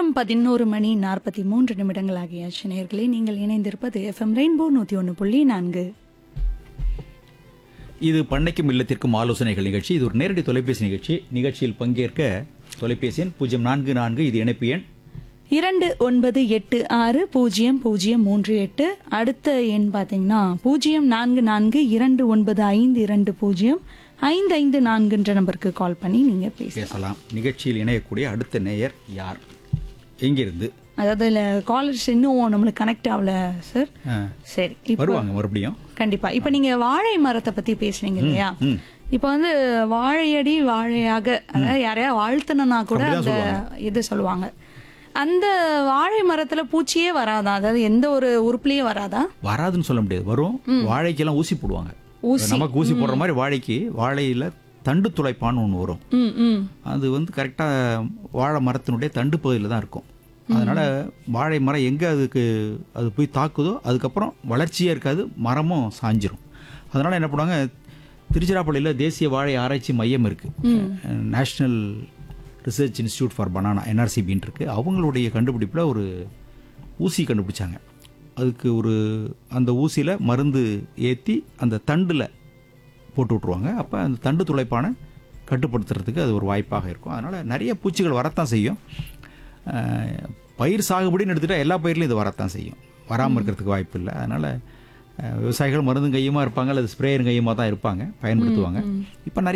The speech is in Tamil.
நேரம் பதினோரு மணி நாற்பத்தி மூன்று நிமிடங்கள் ஆகியாச்சு நேயர்களே நீங்கள் இணைந்திருப்பது எஃப்எம் ரெயின்போ நூற்றி ஒன்று புள்ளி நான்கு இது பண்ணைக்கும் இல்லத்திற்கும் ஆலோசனைகள் நிகழ்ச்சி இது ஒரு நேரடி தொலைபேசி நிகழ்ச்சி நிகழ்ச்சியில் பங்கேற்க தொலைபேசி எண் பூஜ்ஜியம் நான்கு நான்கு இது இணைப்பு எண் இரண்டு ஒன்பது எட்டு ஆறு பூஜ்ஜியம் பூஜ்ஜியம் மூன்று எட்டு அடுத்த எண் பார்த்தீங்கன்னா பூஜ்ஜியம் நான்கு நான்கு இரண்டு ஒன்பது ஐந்து இரண்டு பூஜ்ஜியம் ஐந்து ஐந்து நான்குன்ற நம்பருக்கு கால் பண்ணி நீங்க பேசலாம் பேசலாம் நிகழ்ச்சியில் இணையக்கூடிய அடுத்த நேயர் யார் எங்கிருந்து அதாவது இல்லை காலர்ஸ் இன்னும் நம்மளுக்கு கனெக்ட் ஆகல சார் ஆ, சரி இப்போ வருவாங்க மறுபடியும் கண்டிப்பா இப்ப நீங்க வாழை மரத்தை பத்தி பேசுனீங்க இல்லையா இப்ப வந்து வாழையடி வாழையாக அதாவது யாரையா வாழ்த்தணும்னா கூட அந்த இது சொல்லுவாங்க அந்த வாழை மரத்துல பூச்சியே வராதா அதாவது எந்த ஒரு உறுப்புலயே வராதா வராதுன்னு சொல்ல முடியாது வரும் வாழைக்கெல்லாம் ஊசி போடுவாங்க நமக்கு ஊசி போடுற மாதிரி வாழைக்கு வாழையில தண்டு துளைப்பான்னு ஒன்று வரும் ம் ம் அது வந்து கரெக்டாக வாழை மரத்தினுடைய தண்டு பகுதியில் தான் இருக்கும் அதனால வாழை மரம் எங்கே அதுக்கு அது போய் தாக்குதோ அதுக்கப்புறம் வளர்ச்சியே இருக்காது மரமும் சாஞ்சிரும் அதனால என்ன பண்ணுவாங்க திருச்சிராப்பள்ளியில் தேசிய வாழை ஆராய்ச்சி மையம் இருக்கு national research institute for banana என்ஆர்சிபின்னு இருக்கு அவங்களுடைய கண்டுபிடிப்பில் ஒரு ஊசி கண்டுபிடிச்சாங்க அதுக்கு ஒரு அந்த ஊசியில் மருந்து ஏற்றி அந்த தண்டில் போட்டு விட்ருவாங்க அப்போ அந்த தண்டு துளைப்பானை கட்டுப்படுத்துறதுக்கு அது ஒரு வாய்ப்பாக இருக்கும் அதனால் நிறைய பூச்சிகள் வரத்தான் செய்யும் அஹ், பயிர் சாகுபடின்னு எடுத்துகிட்டா எல்லா பயிர்லையும் இது வரத்தான் செய்யும் வராமல் இருக்கிறதுக்கு வாய்ப்பு இல்லை அதனால் விவசாயிகள் மருந்தும் கையுமா இருப்பாங்க அல்லது ஸ்ப்ரேயர் கையுமா தான் இருப்பாங்க பயன்படுத்துவாங்க இப்போ நிறைய